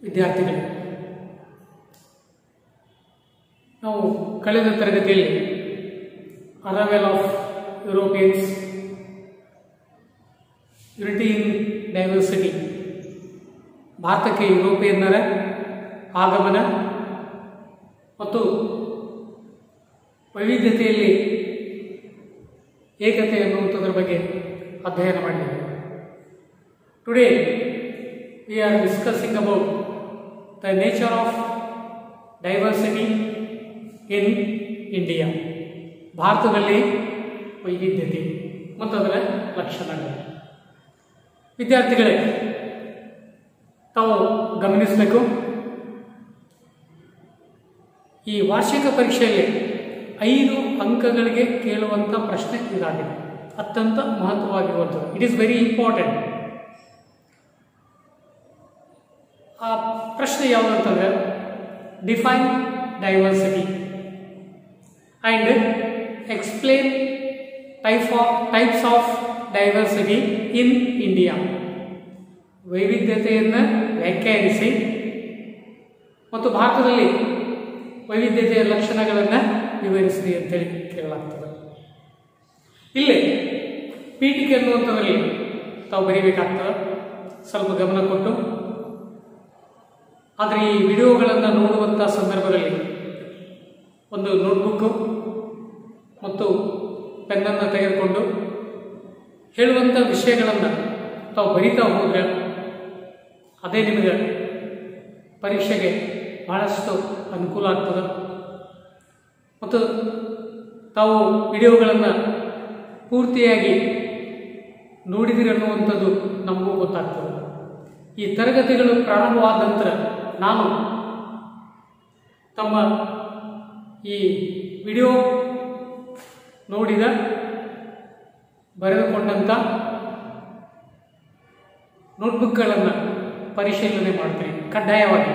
ವಿದ್ಯಾರ್ಥಿಗಳು ನಾವು ಕಳೆದ ತರಗತಿಯಲ್ಲಿ arrival of Europeans unity in diversity ಭಾರತಕ್ಕೆ ಯುರೋಪಿಯನ್ನರ ಆಗಮನ ಮತ್ತು ವೈವಿಧ್ಯತೆಯಲ್ಲಿ ಏಕತೆ ಎನ್ನುವಂಥದ್ರ ಬಗ್ಗೆ ಅಧ್ಯಯನ ಮಾಡಿದ್ದೇವೆ today we are discussing about the nature of diversity in India ಭಾರತದಲ್ಲಿ ವೈವಿಧ್ಯತೆ ಮತ್ತು ಅದರ ಲಕ್ಷಣಗಳು ವಿದ್ಯಾರ್ಥಿಗಳೇ ತಾವು ಗಮನಿಸಬೇಕು ಈ ವಾರ್ಷಿಕ ಪರೀಕ್ಷೆಯಲ್ಲಿ ಐದು ಅಂಕಗಳಿಗೆ ಕೇಳುವಂಥ ಪ್ರಶ್ನೆ ಇದಾಗಿದೆ ಅತ್ಯಂತ ಮಹತ್ವವಾಗಿರುವಂಥದ್ದು ಇಟ್ ಈಸ್ ವೆರಿ ಇಂಪಾರ್ಟೆಂಟ್ ಆ ಪ್ರಶ್ನೆ ಯಾವುದು ಅಂತಂದ್ರೆ define diversity and explain type of types of diversity in India ವೈವಿಧ್ಯತೆಯನ್ನು ವ್ಯಾಖ್ಯಾನಿಸಿ ಮತ್ತು ಭಾರತದಲ್ಲಿ ವೈವಿಧ್ಯತೆಯ ಲಕ್ಷಣಗಳನ್ನು ವಿವರಿಸಿರಿ ಅಂತೇಳಿ ಕೇಳಲಾಗ್ತದೆ ಇಲ್ಲಿ ಪೀಠಿಕೆ ಅನ್ನುವಂಥದ್ರಲ್ಲಿ ತಾವು ಬರೀಬೇಕಾಗ್ತದೆ ಸ್ವಲ್ಪ ಗಮನ ಕೊಟ್ಟು ಆದರೆ ಈ ವಿಡಿಯೋಗಳನ್ನು ನೋಡುವಂಥ ಸಂದರ್ಭದಲ್ಲಿ ಒಂದು ನೋಟ್ಬುಕ್ಕು ಮತ್ತು ಪೆನ್ನನ್ನು ತೆಗೆದುಕೊಂಡು ಹೇಳುವಂಥ ವಿಷಯಗಳನ್ನು ತಾವು ಬರಿತಾ ಹೋದರೆ ಅದೇ ನಿಮಗೆ ಪರೀಕ್ಷೆಗೆ ಬಹಳಷ್ಟು ಅನುಕೂಲ ಆಗ್ತದೆ ಮತ್ತು ತಾವು ವಿಡಿಯೋಗಳನ್ನು ಪೂರ್ತಿಯಾಗಿ ನೋಡಿದಿರಿ ಅನ್ನುವಂಥದ್ದು ನಮಗೂ ಗೊತ್ತಾಗ್ತದೆ ಈ ತರಗತಿಗಳು ಪ್ರಾರಂಭವಾದ ನಂತರ ನಾನು ತಮ್ಮ ಈ ವಿಡಿಯೋ ನೋಡಿದ ಬರೆದುಕೊಂಡಂಥ ನೋಟ್ಬುಕ್ಗಳನ್ನು ಪರಿಶೀಲನೆ ಮಾಡ್ತೀನಿ ಕಡ್ಡಾಯವಾಗಿ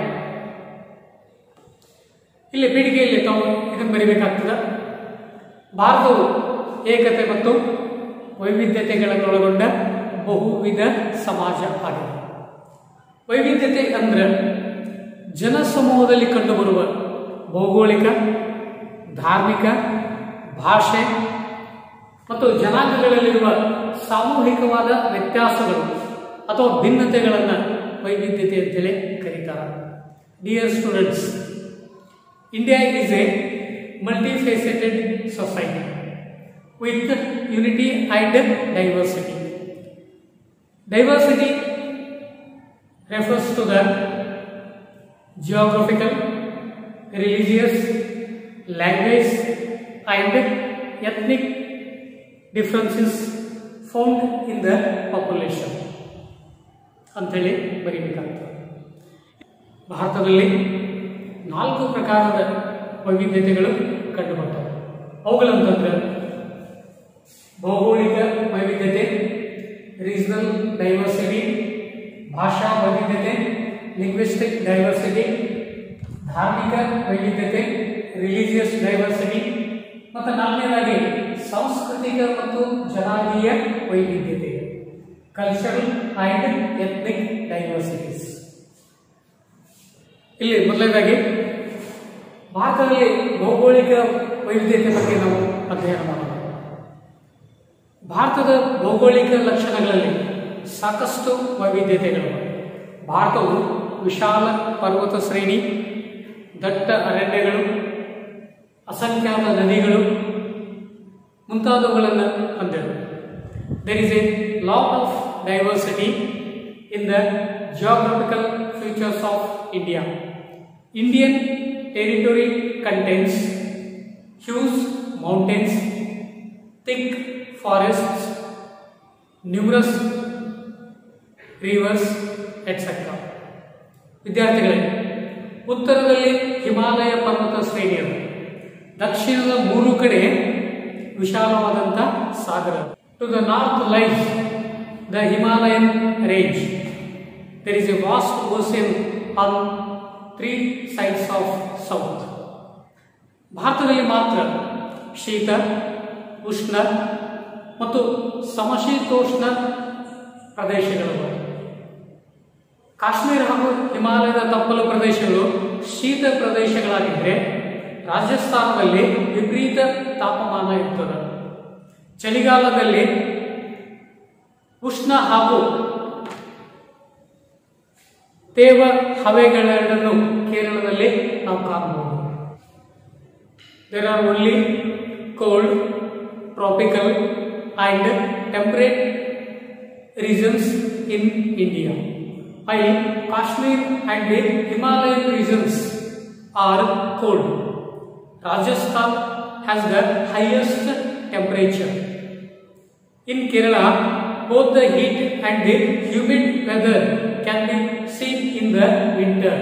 ಇಲ್ಲಿ ಪೀಠಿಕೆಯಲ್ಲಿ ತಾವು ಇದನ್ನು ಬರೀಬೇಕಾಗ್ತದೆ ಭಾರತವು ಏಕತೆ ಮತ್ತು ವೈವಿಧ್ಯತೆಗಳನ್ನೊಳಗೊಂಡ ಬಹುವಿಧ ಸಮಾಜ ಆಗಿದೆ ವೈವಿಧ್ಯತೆ ಅಂದರೆ ಜನಸಮೂಹದಲ್ಲಿ ಕಂಡುಬರುವ ಭೌಗೋಳಿಕ ಧಾರ್ಮಿಕ ಭಾಷೆ ಮತ್ತು ಜನಾಂಗಗಳಲ್ಲಿರುವ ಸಾಮೂಹಿಕವಾದ ವ್ಯತ್ಯಾಸಗಳು ಅಥವಾ ಭಿನ್ನತೆಗಳನ್ನು ವೈವಿಧ್ಯತೆ ಅಂತೇಳಿ ಕರೀತಾರೆ dear students India is a multifaceted society with unity and diversity diversity refers to the geographical, religious, language and ethnic differences found in the population ಅಂಥೇಳಿ ಬರೀಬೇಕಾಗ್ತದೆ ಭಾರತದಲ್ಲಿ ನಾಲ್ಕು ಪ್ರಕಾರದ ವೈವಿಧ್ಯತೆಗಳು ಕಂಡುಬರ್ತವೆ ಅವುಗಳಂತಂದ್ರೆ ಭೌಗೋಳಿಕ ವೈವಿಧ್ಯತೆ ರೀಜನಲ್ ಡೈವರ್ಸಿಟಿ ಭಾಷಾ ವೈವಿಧ್ಯತೆ ಲಿಂಗ್ವಿಸ್ಟಿಕ್ ಡೈವರ್ಸಿಟಿ ಧಾರ್ಮಿಕ ವೈವಿಧ್ಯತೆ ರಿಲಿಜಿಯಸ್ ಡೈವರ್ಸಿಟಿ ಮತ್ತು ನಾಲ್ಕನೇದಾಗಿ ಸಾಂಸ್ಕೃತಿಕ ಮತ್ತು ಜನಾಂಗೀಯ ವೈವಿಧ್ಯತೆ ಕಲ್ಚರಲ್ ಆ್ಯಂಡ್ ಎಥ್ನಿಕ್ ಡೈವರ್ಸಿಟೀಸ್ ಇಲ್ಲಿ ಮೊದಲನೇದಾಗಿ ಭಾರತದಲ್ಲಿ ಭೌಗೋಳಿಕ ವೈವಿಧ್ಯತೆ ಬಗ್ಗೆ ನಾವು ಅಧ್ಯಯನ ಮಾಡೋಣ ಭಾರತದ ಭೌಗೋಳಿಕ ಲಕ್ಷಣಗಳಲ್ಲಿ ಸಾಕಷ್ಟು ವೈವಿಧ್ಯತೆಗಳು ಭಾರತವು ವಿಶಾಲ ಪರ್ವತ ಶ್ರೇಣಿ ದಟ್ಟ ಅರಣ್ಯಗಳು ಅಸಂಖ್ಯಾತ ನದಿಗಳು ಮುಂತಾದವುಗಳನ್ನು ಹೊಂದಿದೆ there is a lot of diversity in the geographical features of India Indian territory contents huge mountains thick forests numerous rivers etcetera ವಿದ್ಯಾರ್ಥಿಗಳೇ ಉತ್ತರದಲ್ಲಿ ಹಿಮಾಲಯ ಪರ್ವತ ಶ್ರೇಣಿಯರು ದಕ್ಷಿಣದ ಮೂರು ಕಡೆ ವಿಶಾಲವಾದಂಥ ಸಾಗರ to the north life the Himalayan range there is a vast ocean on three sides of south ಭಾರತದಲ್ಲಿ ಮಾತ್ರ ಶೀತ ಉಷ್ಣ ಮತ್ತು ಸಮಶೀತೋಷ್ಣ ಪ್ರದೇಶಗಳು ಕಾಶ್ಮೀರ ಹಾಗೂ ಹಿಮಾಲಯದ ತಪ್ಪಲು ಪ್ರದೇಶಗಳು ಶೀತ ಪ್ರದೇಶಗಳಾಗಿದ್ದರೆ ರಾಜಸ್ಥಾನದಲ್ಲಿ ವಿಪರೀತ ತಾಪಮಾನ ಇರ್ತದೆ ಚಳಿಗಾಲದಲ್ಲಿ ಉಷ್ಣ ಹಾಗೂ ತೇವ ಹವೆಗಳೆರಡನ್ನು ಕೇರಳದಲ್ಲಿ ನಾವು ಕಾಣಬಹುದು there are only cold tropical and temperate regions in India. while Kashmir and the Himalayan regions are cold. Rajasthan has the highest temperature. In Kerala, both the heat and the humid weather can be seen in the winter.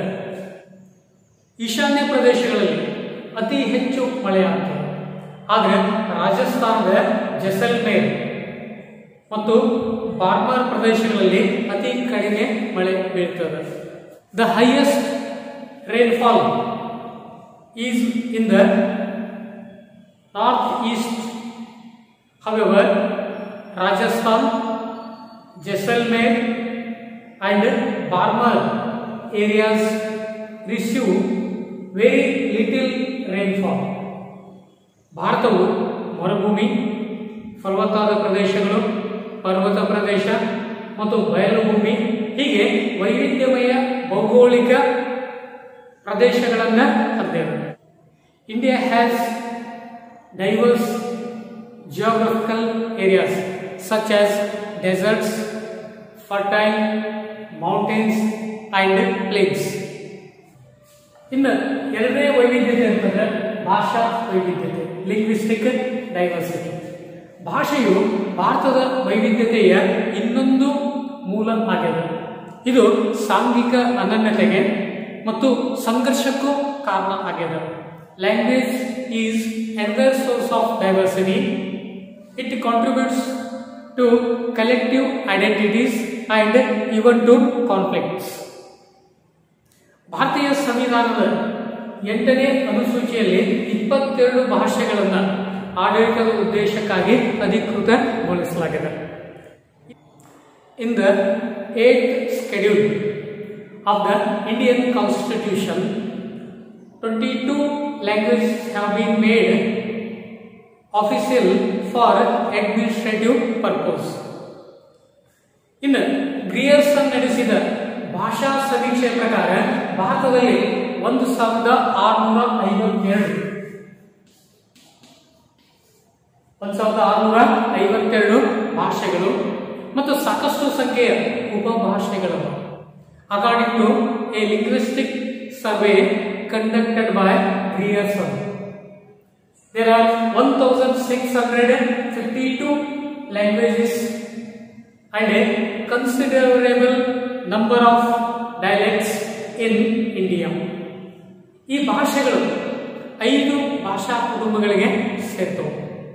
ಈಶಾನ್ಯ ಪ್ರದೇಶಗಳಲ್ಲಿ ಅತಿ ಹೆಚ್ಚು ಮಳೆಯಾಗ್ತದೆ ಆದರೆ ರಾಜಸ್ಥಾನದ ಜೈಸಲ್ಮೇರ್ ಮತ್ತು ಬಾರ್ಮರ್ ಪ್ರದೇಶಗಳಲ್ಲಿ ಅತಿ ಕಡಿಮೆ ಮಳೆ ಬೀಳ್ತದೆ the highest rainfall is in the north east however Rajasthan Jaisalmer and Barmer areas receive very little rainfall ಭಾರತವು ಮರುಭೂಮಿ ಫಲವತ್ತಾದ ಪ್ರದೇಶಗಳು ಪರ್ವತ ಪ್ರದೇಶ ಮತ್ತು ಬಯಲು ಭೂಮಿ ಹೀಗೆ ವೈವಿಧ್ಯಮಯ ಭೌಗೋಳಿಕ ಪ್ರದೇಶಗಳನ್ನು ಹೊಂದಿದೆ India has diverse geographical areas such as deserts fertile mountains and plains ಇನ್ನು ಎರಡನೇ ವೈವಿಧ್ಯತೆ ಅಂತಂದ್ರೆ ಭಾಷಾ ವೈವಿಧ್ಯತೆ ಲಿಂಗ್ವಿಸ್ಟಿಕ್ ಡೈವರ್ಸಿಟಿ ಭಾಷೆಯು ಭಾರತದ ವೈವಿಧ್ಯತೆಯ ಇನ್ನೊಂದು ಮೂಲ ಆಗಿದೆ ಇದು ಸಾಂಘಿಕ ಅನನ್ಯತೆಗೆ ಮತ್ತು ಸಂಘರ್ಷಕ್ಕೂ ಕಾರಣ ಆಗಿದೆ language is another source of diversity it contributes to collective identities and even to conflicts ಭಾರತೀಯ ಸಂವಿಧಾನದ ಎಂಟನೇ ಅನುಸೂಚಿಯಲ್ಲಿ ಇಪ್ಪತ್ತೆರಡು ಭಾಷೆಗಳನ್ನು ಆಡಳಿತದ ಉದ್ದೇಶಕ್ಕಾಗಿ ಅಧಿಕೃತಗೊಳಿಸಲಾಗಿದೆ in the eight schedule of the Indian constitution twenty two language have been made official for administrative purpose ಇನ್ನು ಗ್ರಿಯರ್ಸನ್ ನಡೆಸಿದ ಭಾಷಾ ಸಮೀಕ್ಷೆ ಪ್ರಕಾರ ಭಾರತದಲ್ಲಿ ಒಂದು ಸಾವಿರದ ಆರುನೂರ ಐವತ್ತೆರಡು ಒಂದು ಸಾವಿರದ ಆರುನೂರ ಐವತ್ತೆರಡು ಭಾಷೆಗಳು ಮತ್ತು ಸಾಕಷ್ಟು ಸಂಖ್ಯೆಯ ಉಪಭಾಷೆಗಳು according to a linguistic survey conducted by Grierson there are one thousand six hundred fifty two languages and a considerable number of dialects in India. ಈ ಭಾಷೆಗಳು ಐದು ಭಾಷಾ ಕುಟುಂಬಗಳಿಗೆ ಸೇರ್ತವೆ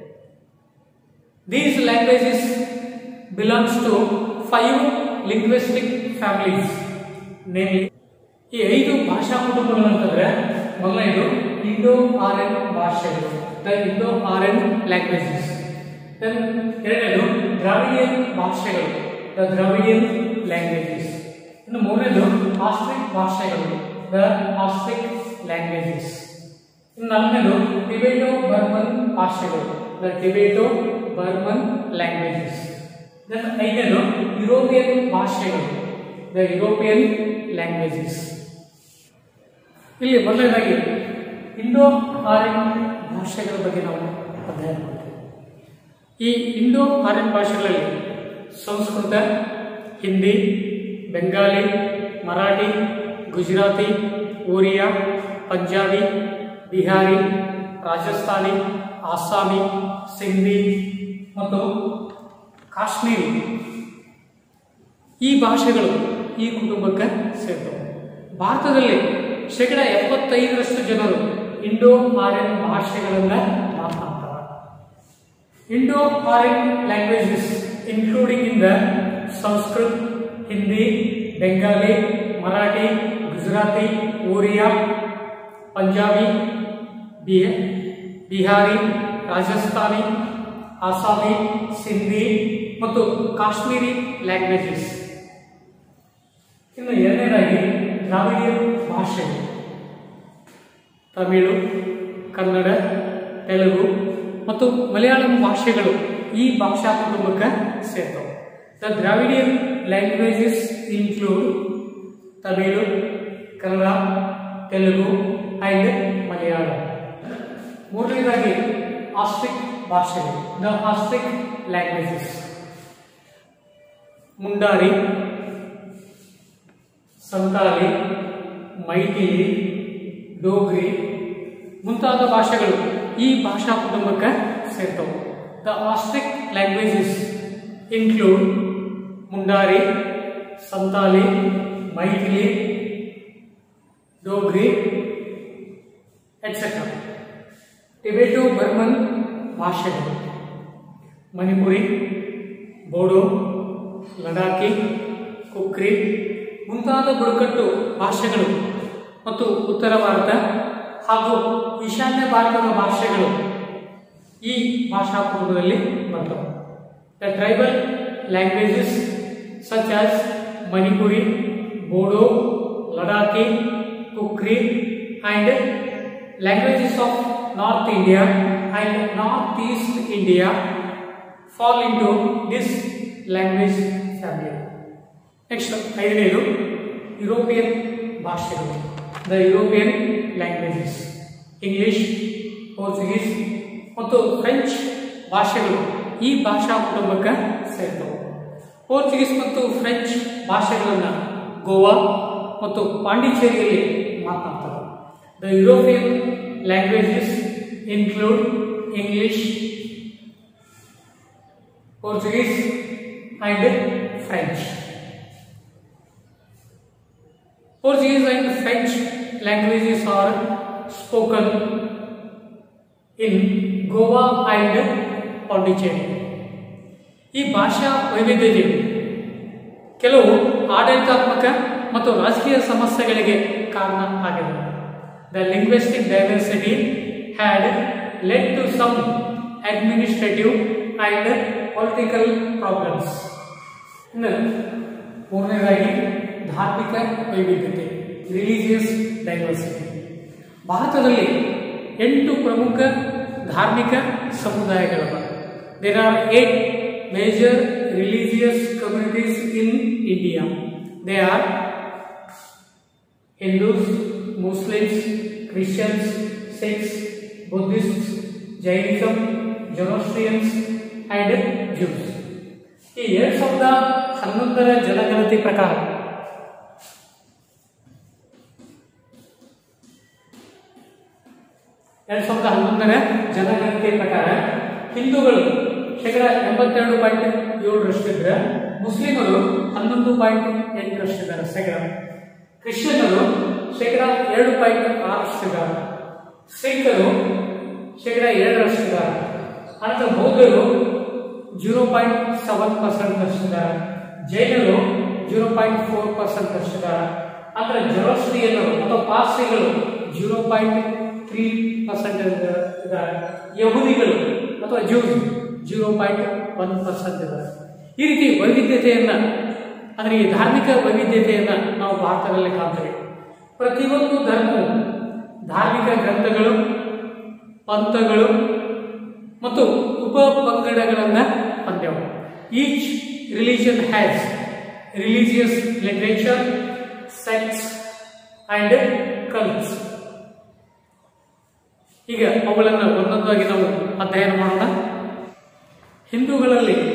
these languages belongs to five linguistic families namely ಈ ಐದು ಭಾಷಾ ಕುಟುಂಬಗಳು ಅಂತಂದ್ರೆ ಮೊದಲನೇದು ಇಂಡೋ ಆರ್ಯನ್ ಭಾಷೆಗಳು the Indo Aryan languages then ಎರಡನೇದು ದ್ರಾವಿಡಿಯನ್ ಭಾಷೆಗಳು ದ ದ್ರಾವಿಡಿಯನ್ ಲ್ಯಾಂಗ್ವೇಜಸ್ ಇನ್ನು ಮೂರನೇದು ಆಸ್ಟ್ರಿಕ್ ಭಾಷೆಗಳು ದ ಆಸ್ಟ್ರಿಕ್ ಲ್ಯಾಂಗ್ವೇಜಸ್ ಇನ್ನು ನಾಲ್ಕನೇದು ಟಿಬೇಟೋ ಬರ್ಮನ್ ಭಾಷೆಗಳು the Tibeto Burman languages then ಐದನೇದು ಯುರೋಪಿಯನ್ ಭಾಷೆಗಳು ದ ಯುರೋಪಿಯನ್ ಲ್ಯಾಂಗ್ವೇಜಸ್ ಇಲ್ಲಿ ಮೊದಲನೇದಾಗಿ ಇಂಡೋ ಆರ್ಯನ್ ಭಾಷೆಗಳ ಬಗ್ಗೆ ನಾವು ಅಧ್ಯಯನ ಮಾಡ್ತೀವಿ ಈ ಇಂಡೋ ಆರ್ಯನ್ ಭಾಷೆಗಳಲ್ಲಿ ಸಂಸ್ಕೃತ ಹಿಂದಿ ಬೆಂಗಾಲಿ ಮರಾಠಿ ಗುಜರಾತಿ ಒರಿಯಾ ಪಂಜಾಬಿ ಬಿಹಾರಿ ರಾಜಸ್ಥಾನಿ ಆಸಾಮಿ ಸಿಂಧಿ ಮತ್ತು ಕಾಶ್ಮೀರಿ ಈ ಭಾಷೆಗಳು ಈ ಕುಟುಂಬಕ್ಕೆ ಸೇರ್ತವೆ ಭಾರತದಲ್ಲಿ ಶೇಕಡ ಎಪ್ಪತ್ತೈದರಷ್ಟು ಜನರು ಇಂಡೋ ಆರ್ಯನ್ ಭಾಷೆಗಳನ್ನು ಮಾತನಾಡ್ತಾರೆ Indo Aryan languages including in the Sanskrit Hindi Bengali Marathi Gujarati Oriya Punjabi Bihari Rajasthani Assami Sindhi ಮತ್ತು ಕಾಶ್ಮೀರಿ ಲ್ಯಾಂಗ್ವೇಜಸ್ ಇನ್ನು ಎರಡನೇದಾಗಿ ದ್ರಾವಿಡಿಯನ್ ಭಾಷೆ ತಮಿಳು ಕನ್ನಡ ತೆಲುಗು ಮತ್ತು ಮಲಯಾಳಂ ಭಾಷೆಗಳು ಈ ಭಾಷಾ ಕುಟುಂಬಕ್ಕೆ ಸೇರ್ತವೆ the Dravidian languages include Tamil Kannada Telugu and Malayalam ಮೂರನೇದಾಗಿ ಆಸ್ಟ್ರಿಕ್ ಭಾಷೆಗಳು the Austric languages Mundari Santali Maithili Dogri ಮುಂತಾದ ಭಾಷೆಗಳು ಈ ಭಾಷಾ ಕುಟುಂಬಕ್ಕೆ ಸೇರ್ತವೆ the Austric languages include Mundari Santali Maithili Dogri etcetera Tibeto Burman ಭಾಷೆಗಳು ಮಣಿಪುರಿ ಬೋಡೋ ಲಡಾಖಿ ಕುಕ್ರಿ ಮುಂತಾದ ಬುಡಕಟ್ಟು ಭಾಷೆಗಳು ಮತ್ತು ಉತ್ತರ ಭಾರತ ಹಾಗೂ ಈಶಾನ್ಯ ಭಾರತದ ಭಾಷೆಗಳು ಈ ಭಾಷಾ ಕುಟುಂಬದಲ್ಲಿ ಬರ್ತವೆ the tribal languages such as Manipuri Bodo Ladakhi Kukri and languages of north India and north east India fall into this language family next ಐದನೇದು ಯುರೋಪಿಯನ್ ಭಾಷೆಗಳು the European languages English Portuguese ಮತ್ತು ಫ್ರೆಂಚ್ ಭಾಷೆಗಳು ಈ ಭಾಷಾ ಕುಟುಂಬಕ್ಕೆ ಸೇರ್ತವೆ ಪೋರ್ಚುಗೀಸ್ ಮತ್ತು ಫ್ರೆಂಚ್ ಭಾಷೆಗಳನ್ನು ಗೋವಾ ಮತ್ತು ಪಾಂಡಿಚೇರಿಯಲ್ಲಿ ಮಾತನಾಡ್ತಾರೆ the European languages include English Portuguese and French Portuguese and French languages are spoken in Goa and Pondicherry. ಈ ಭಾಷಾ ವೈವಿಧ್ಯತೆ ಕೆಲವು ಆಡಳಿತಾತ್ಮಕ ಮತ್ತು ರಾಜಕೀಯ ಸಮಸ್ಯೆಗಳಿಗೆ ಕಾರಣ ಆಗಿದೆ the linguistic diversity had led to some administrative and political problems ಇನ್ನು ಮೂರನೇದಾಗಿ ಧಾರ್ಮಿಕ ವೈವಿಧ್ಯತೆ ರಿಲಿಜಿಯಸ್ ಡೈವರ್ಸಿಟಿ ಭಾರತದಲ್ಲಿ ಎಂಟು ಪ್ರಮುಖ ಧಾರ್ಮಿಕ ಸಮುದಾಯಗಳಿವೆ there are eight major religious communities in India they are Hindus Muslims Christians Sikhs Buddhist Jainism Zoroastrians and Jews ಈ ಎರಡ್ ಸಾವಿರದ ಹನ್ನೊಂದರ ಜನಗಣತಿ ಪ್ರಕಾರ ಎರಡ್ ಸಾವಿರದ ಹನ್ನೊಂದರ ಜನಗಣತಿ ಪ್ರಕಾರ ಹಿಂದೂಗಳು ಶೇಕಡ ಎಂಬತ್ತೆರಡು ಪಾಯಿಂಟ್ ಏಳರಷ್ಟಿದ್ರೆ ಮುಸ್ಲಿಮರು ಹನ್ನೊಂದು ಪಾಯಿಂಟ್ ಎಂಟರಷ್ಟಿದ್ದಾರೆ ಶೇಕಡ ಕ್ರಿಶ್ಚಿಯನ್ನರು ಶೇಕಡ ಎರಡು ಪಾಯಿಂಟ್ ಆರಷ್ಟಿದ್ದಾರೆ ಸಿಖ್ಖರು ಶೇಕಡ ಎರಡರಷ್ಟಿದ್ದಾರೆ ಅನಂತರ ಬೌದ್ಧರು ಜೀರೋ ಪಾಯಿಂಟ್ ಸೆವೆನ್ ಪರ್ಸೆಂಟ್ ಅಷ್ಟಿದ್ದಾರೆ ಜೈನರು ಜೀರೋ ಪಾಯಿಂಟ್ ಫೋರ್ ಪರ್ಸೆಂಟ್ ಅಷ್ಟಿದ್ದಾರೆ ಅಂದ್ರೆ ಜರೋಸ್ಟ್ರಿಯನ್ನರು ಅಥವಾ ಪಾರ್ಸಿಗಳು ಜೀರೋ ಪಾಯಿಂಟ್ ತ್ರೀ ಪರ್ಸೆಂಟ್ ಇದ್ದಾರೆ ಯಹೂದಿಗಳು ಅಥವಾ Jews zero point one percent ಇದ್ದಾರೆ ಈ ರೀತಿ ವೈವಿಧ್ಯತೆಯನ್ನ ಅಂದ್ರೆ ಈ ಧಾರ್ಮಿಕ ವೈವಿಧ್ಯತೆಯನ್ನ ನಾವು ಭಾರತದಲ್ಲಿ ಕಾಣ್ತೇವೆ ಪ್ರತಿಯೊಂದು ಧರ್ಮವು ಧಾರ್ಮಿಕ ಗ್ರಂಥಗಳು ಪಂಥಗಳು ಮತ್ತು ಉಪ ಪಂಗಡಗಳನ್ನು ಹೊಂದ್ಯವು each religion has religious literature sects and cults ಈಗ ಅವುಗಳನ್ನು ಒಂದೊಂದಾಗಿ ನಾವು ಅಧ್ಯಯನ ಮಾಡೋಣ ಹಿಂದೂಗಳಲ್ಲಿ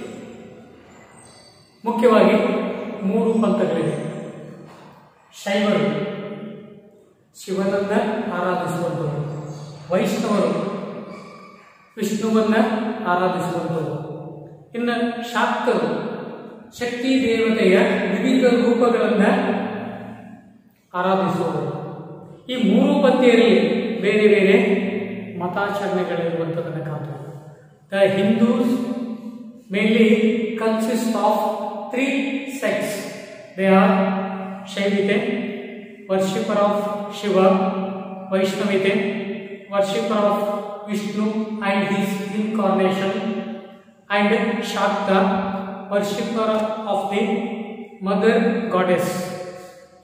ಮುಖ್ಯವಾಗಿ ಮೂರು ಪಂಥಗಳಿವೆ ಶೈವರು ಶಿವನನ್ನ ಆರಾಧಿಸುವಂಥವರು ವೈಷ್ಣವರು ವಿಷ್ಣುವನ್ನ ಆರಾಧಿಸುವಂಥವರು ಇನ್ನು ಶಾಕ್ತರು ಶಕ್ತಿ ದೇವತೆಯ ವಿವಿಧ ರೂಪಗಳನ್ನು ಆರಾಧಿಸುವವರು ಈ ಮೂರು ಪಂಥಿಯಲ್ಲಿ ಬೇರೆ ಬೇರೆ ಮತಾಚರಣೆಗಳಿರುವಂಥದ್ದನ್ನು ಕಾಣ್ತೇವೆ the Hindus mainly consist of three sects they are Shaivite worshipper of Shiva Vaishnavite worshipper of Vishnu and his incarnation and Shakta worshipper of the mother goddess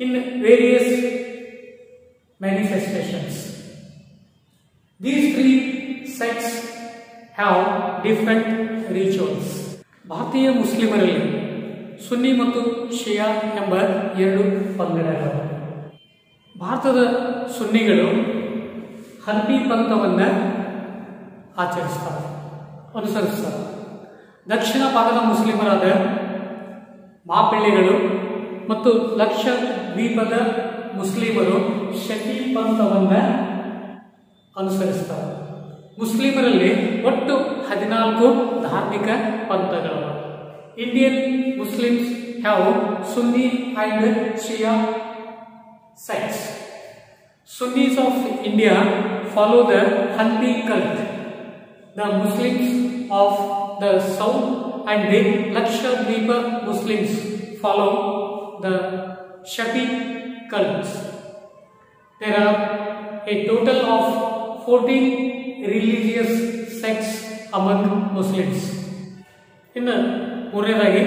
in various manifestations. These three sects have different rituals. ಭಾರತೀಯ ಮುಸ್ಲಿಮರಲ್ಲಿ ಸುನ್ನಿ ಮತ್ತು ಶಿಯಾ ಎಂಬ ಎರಡು ಪಂಗಡಗಳು ಭಾರತದ ಸುನ್ನಿಗಳು ಹನ್ಬಿ ಪಂಥವನ್ನು ಆಚರಿಸ್ತಾರೆ ಅನುಸರಿಸ್ತಾರೆ ದಕ್ಷಿಣ ಭಾಗದ ಮುಸ್ಲಿಮರಾದ ಮಾಪಿಳ್ಳಿಗಳು ಮತ್ತು ಲಕ್ಷ ದ್ವೀಪದ ಮುಸ್ಲಿಮರು ಶಕಿ ಪಂಥವನ್ನು ಅನುಸರಿಸ್ತಾರೆ ಮುಸ್ಲಿಮರಲ್ಲಿ ಒಟ್ಟು ಹದಿನಾಲ್ಕು ಧಾರ್ಮಿಕ ಪಂಥಗಳು Indian Muslims have Sunni and Shia sects Sunnis of India follow the Hanfi cult. The Muslims of the south and the Lakshadweep Muslims follow the Shafi cults. There are a total of 14 religious sects among Muslims. ಇನ್ನು ಮೂರನೇದಾಗಿ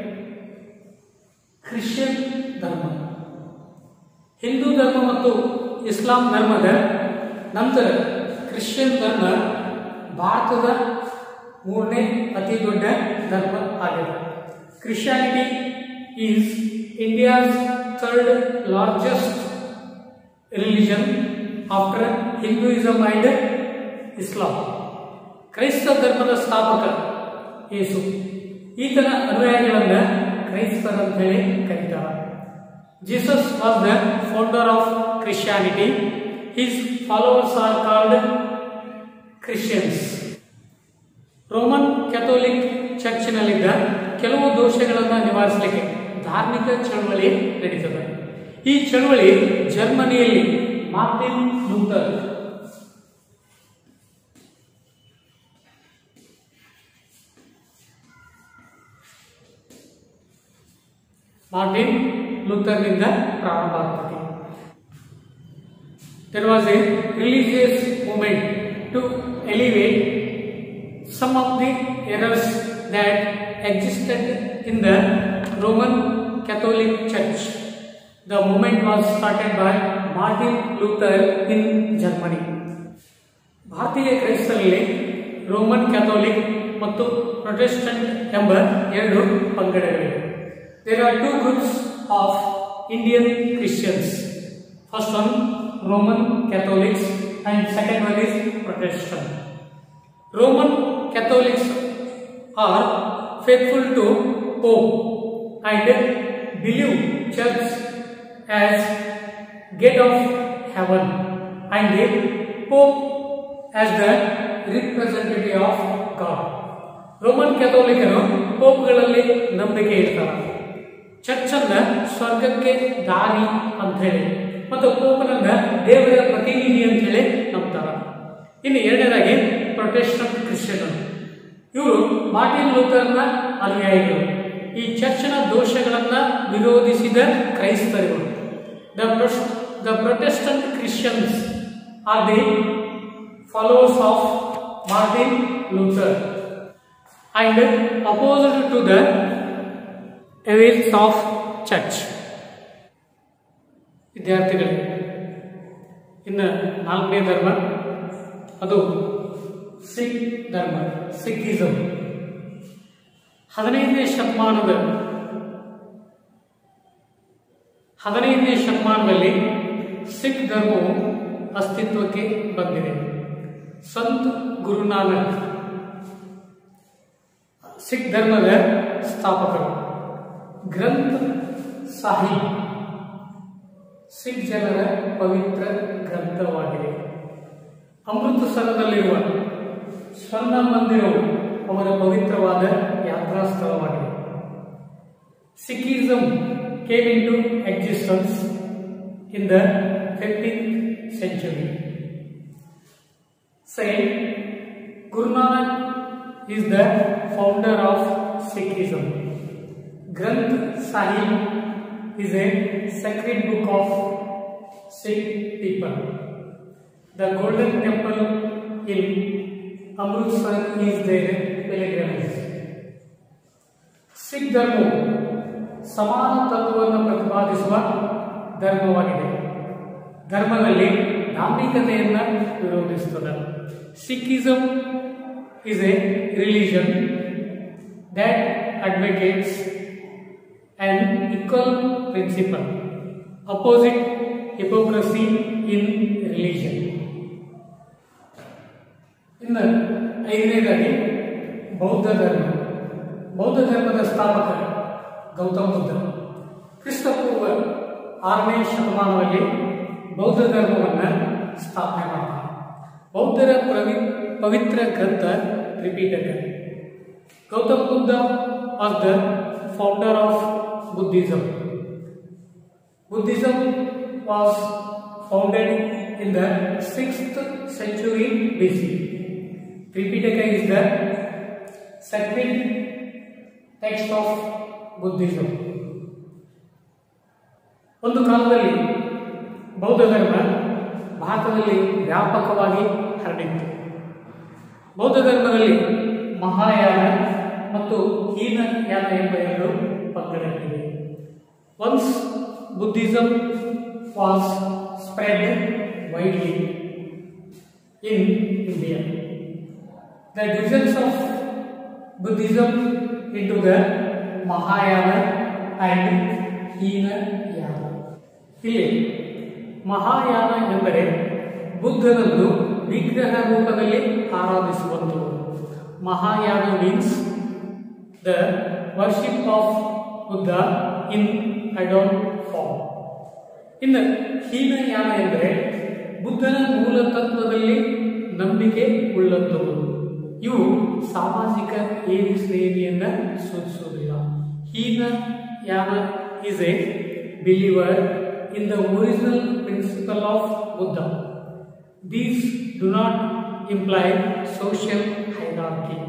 Christian ಧರ್ಮ ಹಿಂದೂ ಧರ್ಮ ಮತ್ತು ಇಸ್ಲಾಂ ಧರ್ಮದ ನಂತರ Christian ಧರ್ಮ ಭಾರತದ ಮೂರನೇ ಅತಿ ದೊಡ್ಡ ಧರ್ಮ ಆಗಿದೆ Christianity is India's third largest religion after Hinduism and Islam ಕ್ರೈಸ್ತ ಧರ್ಮದ ಸ್ಥಾಪಕ ಯೇಸು ಈತನ ಅನುಯಾಯಿಗಳನ್ನು ಕ್ರೈಸ್ತರಂತ ಹೇಳಿ ಕರೀತಾರೆ Jesus was the founder of Christianity. His followers are called Christians. Roman Catholic ಚರ್ಚಿನಲ್ಲಿದ್ದ ಕೆಲವು ದೋಷಗಳನ್ನು ನಿವಾರಿಸಲಿಕ್ಕೆ ಧಾರ್ಮಿಕ ಚಳವಳಿ ನಡೀತದೆ ಈ ಚಳವಳಿ ಜರ್ಮನಿಯಲ್ಲಿ ಮಾರ್ಟಿನ್ ಲೂಥರ್ ಮಾರ್ಟಿನ್ ಲೂಥರ್ನಿಂದ ಪ್ರಾರಂಭ ಆಗ್ತದೆ there was a religious movement to elevate some of the errors that existed in the Roman Catholic Church. The movement was started by Martin Luther in Germany. ಭಾರತೀಯ ಕ್ರೈಸ್ತರಲ್ಲಿ ರೋಮನ್ ಕ್ಯಾಥೋಲಿಕ್ ಮತ್ತು Protestant ಎಂಬ ಎರಡು ಪಂಗಡಗಳಿವೆ there are two groups of Indian Christians first one Roman Catholics and second one is Protestant Roman Catholics are faithful to Pope and believe church as gate of heaven and the Pope as the representative of God. Roman ಕ್ಯಾಥೋಲಿಕರು ಪೋಪ್ಗಳಲ್ಲಿ ನಂಬಿಕೆ ಇರ್ತಾರೆ church ಅನ್ನ ಸ್ವರ್ಗಕ್ಕೆ ದಾರಿ ಅಂತ ಹೇಳಿ ಮತ್ತು ಪೋಪನನ್ನ ದೇವರ ಪ್ರತಿನಿಧಿ ಅಂತ ಹೇಳಿ ನಂಬ್ತಾರ ಇನ್ನು ಎರಡನೇದಾಗಿ ಪ್ರೊಟೆಸ್ಟೆಂಟ್ ಕ್ರಿಶ್ಚಿಯನ್ ಇವರು ಮಾರ್ಟಿನ್ ಲೂಥರ್ನ ಅನುಯಾಯಿಗಳು ಈ ಚರ್ಚ್ನ ದೋಷಗಳನ್ನ ವಿರೋಧಿಸಿದ ಕ್ರೈಸ್ತರುಗಳು the the Protestant Christians are the followers of Martin Luther and opposed to the evils of church ವಿದ್ಯಾರ್ಥಿಗಳು ಇನ್ನು ನಾಲ್ಕನೇ ಧರ್ಮ ಅದು ಸಿಖ್ ಧರ್ಮ ಸಿಖಿಸಂ ಹದಿನೈದನೇ ಶತಮಾನದ ಹದಿನೈದನೇ ಶತಮಾನದಲ್ಲಿ ಸಿಖ್ ಧರ್ಮವು ಅಸ್ತಿತ್ವಕ್ಕೆ ಬಂದಿದೆ ಸಂತ್ ಗುರುನಾನಕ್ ಸಿಖ್ ಧರ್ಮದ ಸ್ಥಾಪಕರು ಗ್ರಂಥ ಸಾಹಿಬ್ ಸಿಖ್ ಜನರ ಪವಿತ್ರ ಗ್ರಂಥವಾಗಿದೆ ಅಮೃತಸರದಲ್ಲಿರುವ ಸ್ವರ್ಣ ಮಂದಿರವು ಅವರ ಪವಿತ್ರವಾದ ಯಾತ್ರಾ ಸ್ಥಳವಾಗಿದೆ Sikhism came into existence in the fifteenth century since Guru Nanak is the founder of Sikhism Granth Sahib is a sacred book of Sikh people. The Golden Temple in Amritsar is their pilgrimage. Sikh ಧರ್ಮವು ಸಮಾನ ತತ್ವವನ್ನು ಪ್ರತಿಪಾದಿಸುವ ಧರ್ಮವಾಗಿದೆ ಧರ್ಮದಲ್ಲಿ ಧಾರ್ಮಿಕತೆಯನ್ನು ವಿರೋಧಿಸುತ್ತದೆ Sikhism is a religion that advocates an equal principle, opposite hypocrisy in religion. ಇನ್ನು ಐದನೇದಾಗಿ ಬೌದ್ಧ ಧರ್ಮ ಬೌದ್ಧ ಧರ್ಮದ ಸ್ಥಾಪಕ ಗೌತಮ ಬುದ್ಧ ಕ್ರಿಸ್ತಪೂರ್ವ ಆರನೇ ಶತಮಾನದಲ್ಲಿ ಬೌದ್ಧ ಧರ್ಮವನ್ನು ಸ್ಥಾಪನೆ ಮಾಡ್ತಾರೆ ಬೌದ್ಧರ ಪ್ರವಿ ಪವಿತ್ರ ಗ್ರಂಥ Tripitaka Gautam Buddha was the founder of Buddhism Buddhism was founded in the sixth century BC Tripitaka is the second text of Buddhism ಒಂದು ಕಾಲದಲ್ಲಿ ಬೌದ್ಧ ಧರ್ಮ ಭಾರತದಲ್ಲಿ ವ್ಯಾಪಕವಾಗಿ ಹರಡಿತ್ತು ಬೌದ್ಧ ಧರ್ಮದಲ್ಲಿ ಮಹಾಯಾನ ಮತ್ತು ಹೀನಯಾನ ಎಂಬ ಎರಡು ಪಂಗಡಗಳಿವೆ once Buddhism was spread widely in India the divisions of Buddhism into the Mahayana and Hinayana ಇಲ್ಲಿ ಮಹಾಯಾನ ಎಂದರೆ ಬುದ್ಧನನ್ನು ವಿಗ್ರಹ ರೂಪದಲ್ಲಿ ಆರಾಧಿಸುವಂಥದ್ದು Mahayana means the worship of Buddha in adorn form ಇನ್ನು ಹೀನಯಾನ ಎಂದರೆ ಬುದ್ಧನ ಮೂಲ ತತ್ವದಲ್ಲಿ ನಂಬಿಕೆ ಉಳ್ಳಂಥವು ಇವು ಸಾಮಾಜಿಕ ಏರಿ ಶ್ರೇಣಿಯನ್ನು ಸೂಚಿಸುವುದಿಲ್ಲ Hinayana is a believer in the original principle of Buddha. These do not imply social hierarchy.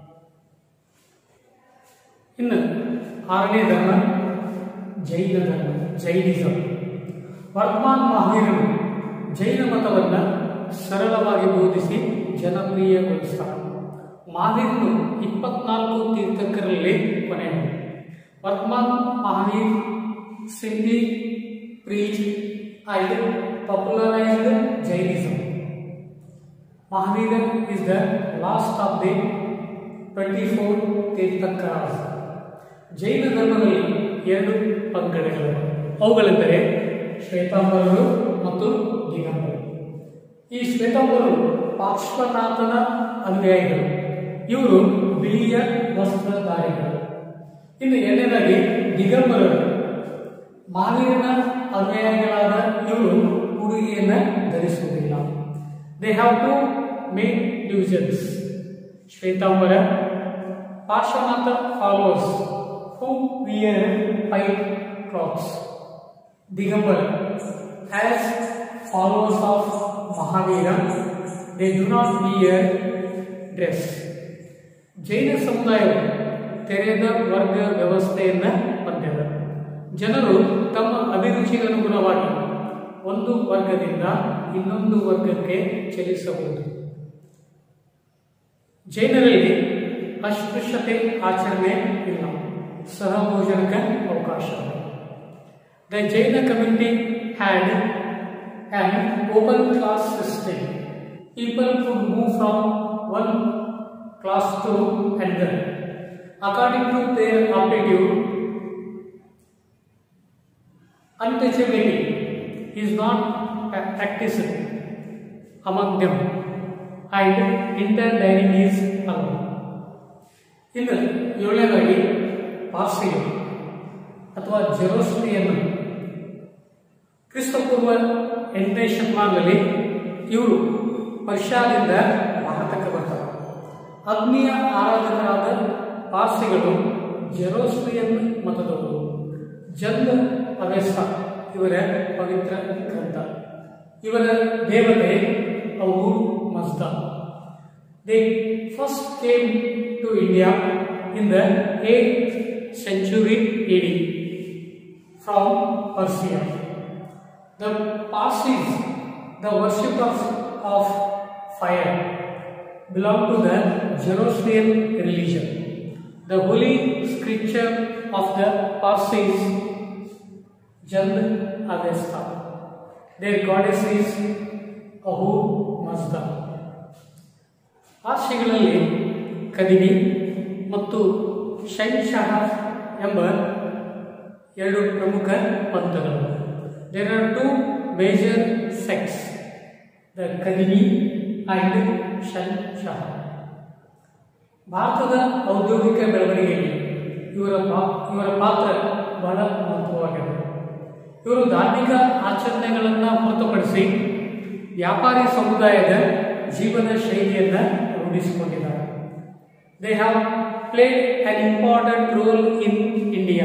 ಇನ್ನು ಆರನೇ ಧರ್ಮ ಜೈನ ಧರ್ಮ ಜೈನಿಸಂ ವರ್ಮಾನ್ ಮಹಾವೀರರು ಜೈನ ಮತವನ್ನು ಸರಳವಾಗಿ ಬೋಧಿಸಿ ಜನಪ್ರಿಯಗೊಳಿಸ್ತಾರೆ ಮಹಾವೀರನು ಇಪ್ಪತ್ನಾಲ್ಕು ತೀರ್ಥಕರಲ್ಲಿ ಕೊನೆಯವರು ವರ್ಮಾನ್ Mahavir simply preached and popularized Jainism. Mahavira is the last of the 24 ತೀರ್ಥಂಕರಾಸ್ ಜೈನ ಧರ್ಮದಲ್ಲಿ ಎರಡು ಪಂಗಡಗಳು ಅವುಗಳೆಂದರೆ ಶ್ವೇತಾಂಬರರು ಮತ್ತು ದಿಗಂಬರರು ಈ ಶ್ವೇತಾಂಬರರು ಪಾರ್ಶ್ವನಾಥನ ಅನುಯಾಯಿಗಳು ಇವರು ಬಿಳಿಯ ವಸ್ತ್ರಧಾರಿಗಳು ಇನ್ನು ಎರಡನೇದಾಗಿ ದಿಗಂಬರರು ಮಹಾವೀರನ ಅನುಯಾಯಿಗಳಾದ ಇವರು ಉಡುಗೆಯನ್ನು ಧರಿಸುವುದಿಲ್ಲ they have to make divisions Shvetambara Parshvanatha followers who wear white clothes Digambara as followers of Mahavira they do not wear dress Jain ಸಮುದಾಯವು ತೆರೆದ ವರ್ಗ ವ್ಯವಸ್ಥೆಯನ್ನು ಹೊಂದಿದೆ ಜನರು ತಮ್ಮ ಅಭಿರುಚಿಗೆ ಅನುಗುಣವಾಗಿ ಒಂದು ವರ್ಗದಿಂದ ಇನ್ನೊಂದು ವರ್ಗಕ್ಕೆ ಚಲಿಸಬಹುದು ಜೈನರಲ್ಲಿ ಅಸ್ಪೃಶ್ಯತೆ ಆಚರಣೆ ಇಲ್ಲ ಸಹಭೋಜನಕ್ಕೆ ಅವಕಾಶ the Jain community had an open class system people could move from one class to another according to their aptitude untouchability is not pa- practiced among them and interdining is allowed. ಇನ್ನು ಏಳನೇದಾಗಿ ಪಾರ್ಸಿಗಳು ಅಥವಾ ಜೆರೋಸ್ಟ್ರಿಯನ್ನು ಕ್ರಿಸ್ತಪೂರ್ವ ಎಂಟನೇ ಶತಮಾನದಲ್ಲಿ ಇವರು ಪರ್ಷಾದಿಂದ ಭಾರತಕ್ಕೆ ಬರ್ತಾರೆ ಅಗ್ನಿಯ ಆರಾಧಕರಾದ ಪಾರ್ಸಿಗಳು ಜೆರೋಸ್ಟ್ರಿಯನ್ ಮತದವರು ಜಂದ್ ಅವೆಸ್ತ ಇವರ ಪವಿತ್ರ ಗ್ರಂಥ ಇವರ ದೇವತೆ Ahu Mazda they first came to India in the eighth century AD from Persia the Parsis the worshippers of fire belong to the Zoroastrian religion. The holy scripture of the Parsis, Jand Avesta. Their goddess is Ahu Mazda. ಪಾರ್ಸಿಗಳಲ್ಲಿ ಕದಿಮಿ ಮತ್ತು ಶೈನ್ಶಹ ಎಂಬ ಎರಡು ಪ್ರಮುಖ ಪಂಥಗಳು there are two major sects the Kadimi and Shahenshah ಭಾರತದ ಔದ್ಯೋಗಿಕ ಬೆಳವಣಿಗೆಯಲ್ಲಿ ಇವರ ಪಾ ಇವರ ಪಾತ್ರ ಬಹಳ ಮಹತ್ವವಾಗಿದೆ ಇವರು ಧಾರ್ಮಿಕ ಆಚರಣೆಗಳನ್ನು ಹೊರತುಪಡಿಸಿ ವ್ಯಾಪಾರಿ ಸಮುದಾಯದ ಜೀವನ ಶೈಲಿಯನ್ನು ರೂಢಿಸಿಕೊಂಡಿದ್ದಾರೆ they have played an important role in India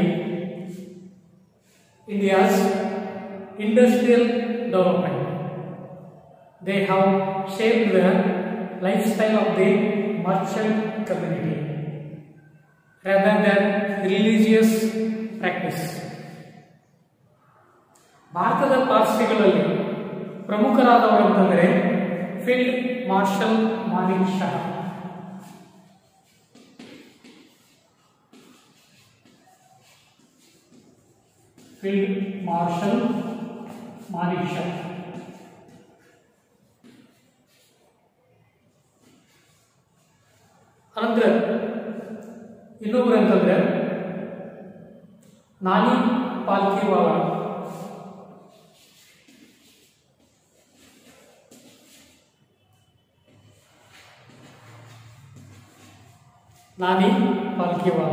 India's industrial development they have shaped the lifestyle of the merchant community rather than religious practice. ಭಾರತದ ಪಾರ್ಸಿಗಳಲ್ಲಿ ಪ್ರಮುಖರಾದವರು ಅಂತಂದರೆ Field Marshal Manekshaw Field Marshal Manekshaw ಅನಂತರ ಇನ್ನೊಬ್ರು ಅಂತಂದ್ರೆ Nani Palkhivala Nani Palkhivala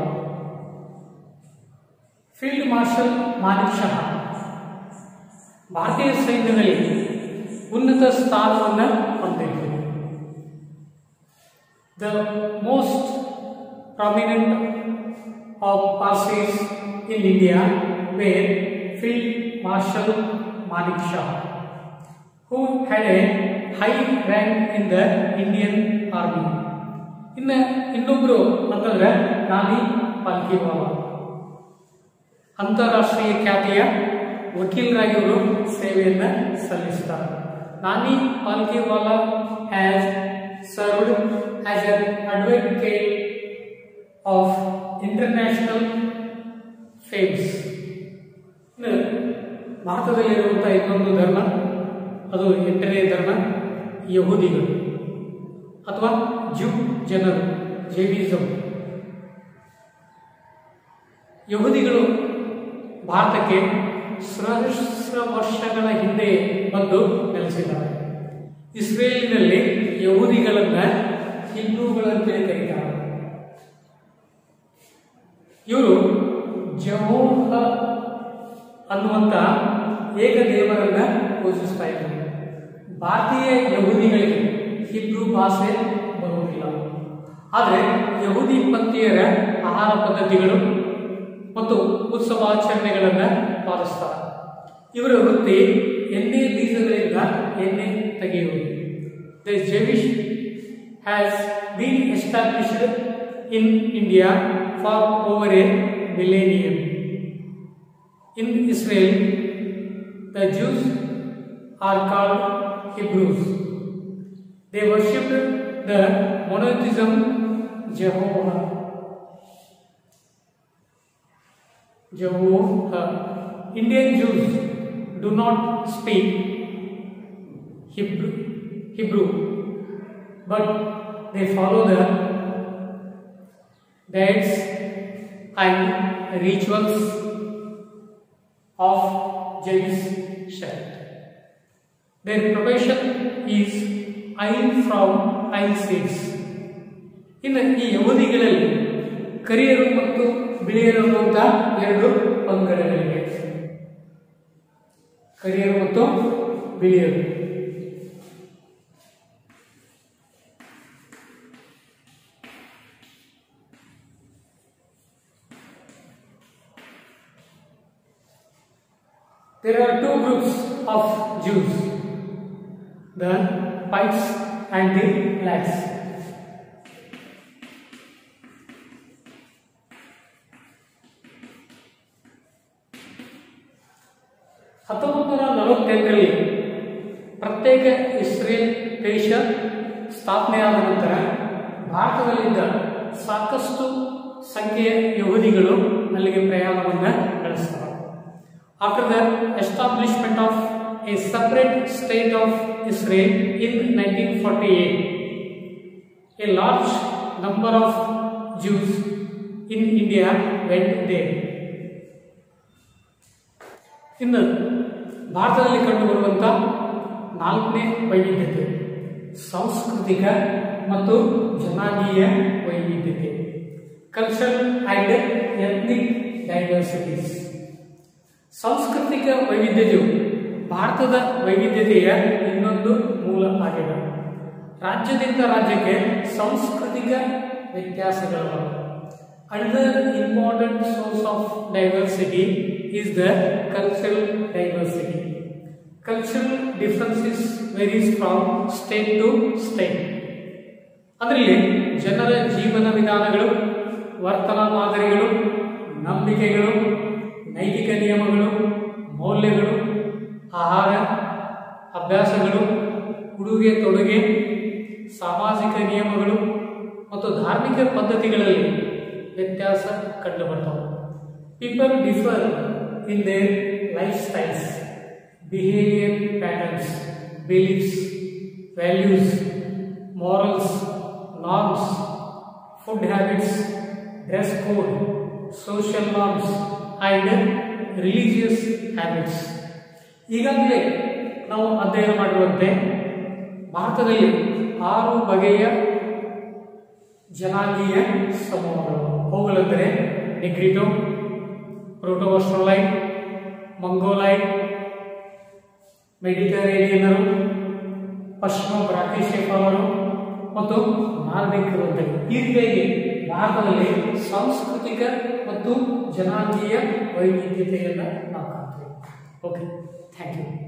Field Marshal Manekshaw ಭಾರತೀಯ ಸೈನ್ಯದಲ್ಲಿ ಉನ್ನತ ಸ್ಥಾನವನ್ನು ಹೊಂದಿದ್ರು The most prominent of Parsis in India were Field Marshal Manik Shah, who had a high rank in the Indian Army. ಇನ್ನು ಇನ್ನೊಬ್ಬರು ಅಂತಂದ್ರೆ ನಾನಿ ಪಾಲ್ಕಿವಾಲ ಅಂತಾರಾಷ್ಟ್ರೀಯ ಖ್ಯಾತಿಯ ವಕೀಲರಾಗಿ ಇವರು ಸೇವೆಯನ್ನು ಸಲ್ಲಿಸ್ತಾರೆ Nani Palkhivala has served as an advocate of international fames. ಇನ್ನು ಭಾರತದಲ್ಲಿರುವಂಥ ಇನ್ನೊಂದು ಧರ್ಮ ಅದು ಎಂಟನೇ ಧರ್ಮ ಯಹೂದಿಗಳು ಅಥವಾ ಜೂ ಜನರು ಜೈವಿಸಮ್ ಯಹೂದಿಗಳು ಭಾರತಕ್ಕೆ ಸಹಸ್ರ ವರ್ಷಗಳ ಹಿಂದೆ ಬಂದು ನೆಲೆಸಿದ್ದಾರೆ ಇಸ್ರೇಲಿನಲ್ಲಿ ಯಹೂದಿಗಳನ್ನ ಹಿಂದೂಗಳಂತೆ ಕರೀತಾರೆ ಇವರು ಜಹೋಹ ಅನ್ನುವಂಥ ಏಕ ದೇವರನ್ನ ಪೂಜಿಸ್ತಾ ಇದ್ದಾರೆ ಭಾರತೀಯ ಯಹೂದಿಗಳಿಗೆ ಹಿಂದೂ ಭಾಷೆ ಬರುವುದಿಲ್ಲ ಆದರೆ ಯಹೂದಿ ಪಂಥೀಯರ ಆಹಾರ ಪದ್ಧತಿಗಳು ಮತ್ತು ಉತ್ಸವಾಚರಣೆಗಳನ್ನು ಪಾಲಿಸ್ತಾರೆ ಇವರ ವೃತ್ತಿ ಎಣ್ಣೆ ಬೀಜಗಳಿಂದ ಎಣ್ಣೆ ತೆಗೆಯುವುದು the Jewish has been established in India for over a millennium in Israel the Jews are called Hebrews they worshipped the monotheism Jehovah Jehovah. Indian Jews do not speak Hebrew, Hebrew, but they follow the dates and rituals of Jewish sect. Their profession is iron from iron seeds. ಇನ್ನು ಈ ಯಹೂದಿಗಳಲ್ಲಿ ಕರಿಯರು ಮತ್ತು ಬಿಳಿಯರು ಅನ್ನುವಂಥ ಎರಡು ಪಂಗಡಗಳಿವೆ ಕರಿಯರು ಮತ್ತು ಬಿಳಿಯರು There are two groups of Jews the whites and the blacks. ಹತ್ತೊಂಬತ್ತು ನೂರ ನಲವತ್ತೆಂಟರಲ್ಲಿ ಪ್ರತ್ಯೇಕ Israel ದೇಶ ಸ್ಥಾಪನೆಯಾದ ನಂತರ ಭಾರತದಲ್ಲಿದ್ದ ಸಾಕಷ್ಟು ಸಂಖ್ಯೆಯ ಯಹೂದಿಗಳು ಅಲ್ಲಿಗೆ ಪ್ರಯಾಣವನ್ನು ನಡೆಸ್ತಾರೆ after the establishment of a separate state of Israel in 1948. A large number of Jews in India went there. ಇನ್ನು ಭಾರತದಲ್ಲಿ ಕಂಡುಬರುವಂಥ ನಾಲ್ಕನೇ ವೈವಿಧ್ಯತೆ ಸಾಂಸ್ಕೃತಿಕ ಮತ್ತು ಜನಾಂಗೀಯ ವೈವಿಧ್ಯತೆ ಕಲ್ಚರಲ್ ಆ್ಯಂಡ್ ಎಥ್ನಿಕ್ ಡೈವರ್ಸಿಟೀಸ್ ಸಾಂಸ್ಕೃತಿಕ ವೈವಿಧ್ಯತೆಯು ಭಾರತದ ವೈವಿಧ್ಯತೆಯ ಇನ್ನೊಂದು ಮೂಲ ಆಗಿದೆ ರಾಜ್ಯದಿಂದ ರಾಜ್ಯಕ್ಕೆ ಸಾಂಸ್ಕೃತಿಕ ವ್ಯತ್ಯಾಸಗಳು Another important source of diversity is the cultural diversity. Cultural differences varies from state to state. ಅದರಲ್ಲಿ ಜನರ ಜೀವನ ವಿಧಾನಗಳು ವರ್ತನ ಮಾದರಿಗಳು ನಂಬಿಕೆಗಳು ನೈತಿಕ ನಿಯಮಗಳು ಮೌಲ್ಯಗಳು ಆಹಾರ ಅಭ್ಯಾಸಗಳು ಉಡುಗೆ ತೊಡುಗೆ ಸಾಮಾಜಿಕ ನಿಯಮಗಳು ಮತ್ತು ಧಾರ್ಮಿಕ ಪದ್ಧತಿಗಳಲ್ಲಿ ವ್ಯತ್ಯಾಸ ಕಂಡುಬರ್ತವೆ people differ in their lifestyles behaviour patterns beliefs values morals norms food habits dress code social norms and religious habits ಈಗಾಗಲೇ ನಾವು ಅಧ್ಯಯನ ಮಾಡಿರುವಂತೆ ಭಾರತದಲ್ಲಿ ಆರು ಬಗೆಯ ಜನಾಂಗೀಯ ಸಮೂಹಗಳು ಅವುಗಳೆಂದರೆ ನಿಗ್ರಿಟೋ ಪ್ರೋಟೋಸ್ಟ್ರೋಲೈಟ್ ಮಂಗೋಲೈಟ್ ಮೆಡಿಟರೇನಿಯನರು ಪಶ್ಚಿಮ ಬ್ರಾಕಿಶೇಫರು ಮತ್ತು ನಾರ್ಡಿಕರು ಅಂತ ಈ ರೀತಿಯಾಗಿ ಭಾರತದಲ್ಲಿ ಸಾಂಸ್ಕೃತಿಕ ಮತ್ತು ಜನಾಂಗೀಯ ವೈವಿಧ್ಯತೆಯನ್ನು ನಾವು ಕಾಣ್ತೀವಿ ಓಕೆ ಥ್ಯಾಂಕ್ ಯು